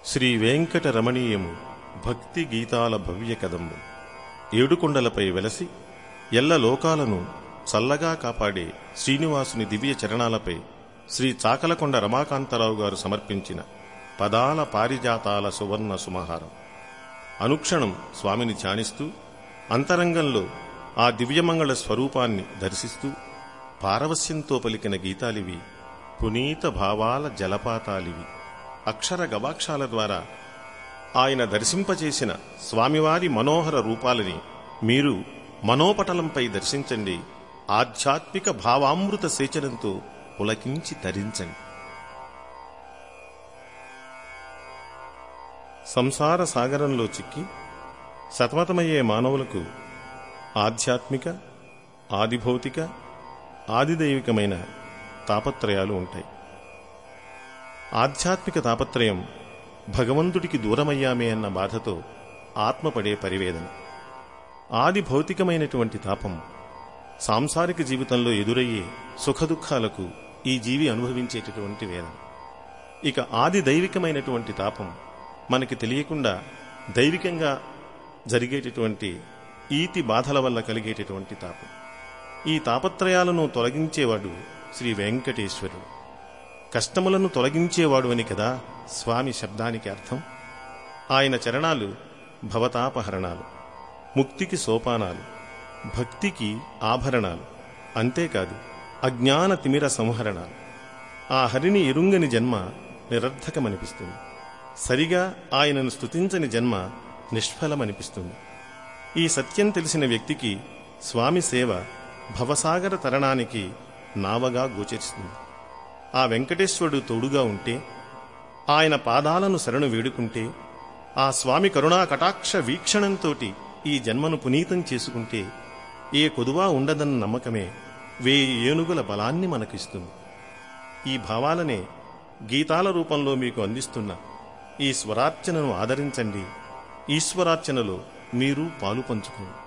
శ్రీ వెంకట రమణీయము భక్తి గీతాల భవ్య కదమ్ము ఏడుకొండలపై వెలసి ఎల్ల లోకాలను చల్లగా కాపాడే శ్రీనివాసుని దివ్య చరణాలపై శ్రీ చాకలకొండ రమాకాంతరావు గారు సమర్పించిన పదాల పారిజాతాల సువర్ణ సుమహారం అనుక్షణం స్వామిని ధ్యానిస్తూ అంతరంగంలో ఆ దివ్యమంగళ స్వరూపాన్ని దర్శిస్తూ పారవస్యంతో పలికిన గీతాలివి పునీత భావాల జలపాతాలివి అక్షర గవాక్షాల ద్వారా ఆయన దర్శింపచేసిన స్వామివారి మనోహర రూపాలని మీరు మనోపటలంపై దర్శించండి ఆధ్యాత్మిక భావామృత సేచనంతో పులకించి తరించండి సంసార సాగరంలో చిక్కి సతమతమయ్యే మానవులకు ఆధ్యాత్మిక ఆదిభౌతిక ఆదిదైవికమైన తాపత్రయాలు ఉంటాయి ఆధ్యాత్మిక తాపత్రయం భగవంతుడికి దూరమయ్యామే అన్న బాధతో ఆత్మపడే పరివేదన ఆది భౌతికమైనటువంటి తాపం సాంసారిక జీవితంలో ఎదురయ్యే సుఖదుఖాలకు ఈ జీవి అనుభవించేటటువంటి వేదన ఇక ఆది దైవికమైనటువంటి తాపం మనకి తెలియకుండా దైవికంగా జరిగేటటువంటి ఈతి బాధల వల్ల కలిగేటటువంటి తాపం ఈ తాపత్రయాలను తొలగించేవాడు శ్రీ వెంకటేశ్వరుడు కష్టములను తొలగించేవాడు అని కదా స్వామి శబ్దానికి అర్థం ఆయన చరణాలు భవతాపహరణాలు ముక్తికి సోపానాలు భక్తికి ఆభరణాలు అంతేకాదు అజ్ఞాన తిమిర సంహరణాలు ఆ హరిని ఎరుంగని జన్మ నిరర్థకమనిపిస్తుంది సరిగా ఆయనను స్తుతించని జన్మ నిష్ఫలమనిపిస్తుంది ఈ సత్యం తెలిసిన వ్యక్తికి స్వామి సేవ భవసాగర తరణానికి నావగా గోచరిస్తుంది ఆ వెంకటేశ్వరుడు తోడుగా ఉంటే ఆయన పాదాలను శరణు వేడుకుంటే ఆ స్వామి కరుణా కటాక్ష వీక్షణంతోటి ఈ జన్మను పునీతం చేసుకుంటే ఏ కొదువా ఉండదన్న నమ్మకమే వేయి ఏనుగుల బలాన్ని మనకిస్తుంది ఈ భావాలనే గీతాల రూపంలో మీకు అందిస్తున్న ఈ స్వరార్చనను ఆదరించండి ఈశ్వరార్చనలో మీరు పాలు పంచుకోండి